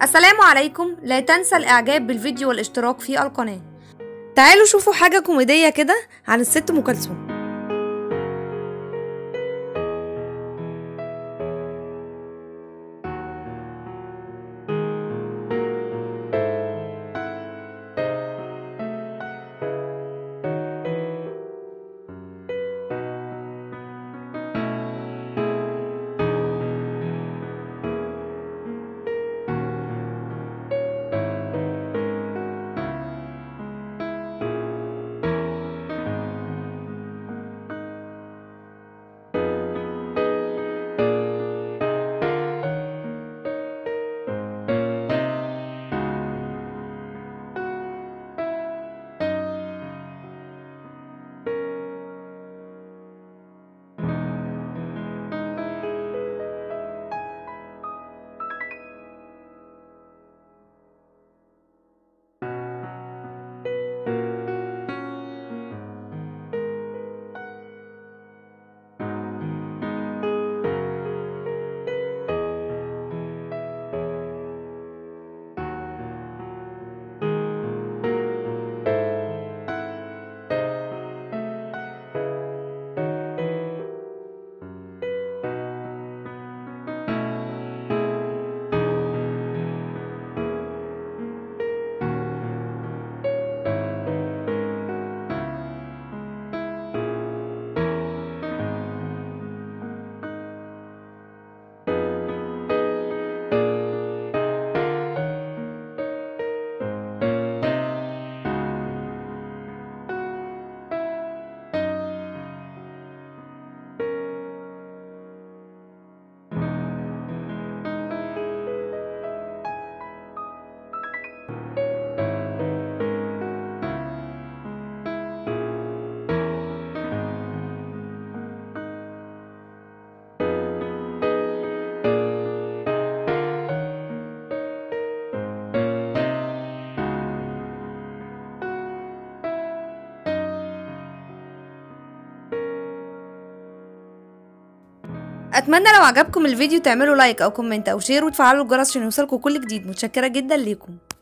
السلام عليكم لا تنسى الاعجاب بالفيديو والاشتراك في القناة تعالوا شوفوا حاجة كوميدية كده عن الست ام كلثوم اتمنى لو عجبكم الفيديو تعملوا لايك او كومنت او شير وتفعلوا الجرس عشان يوصلكم كل جديد متشكره جدا ليكم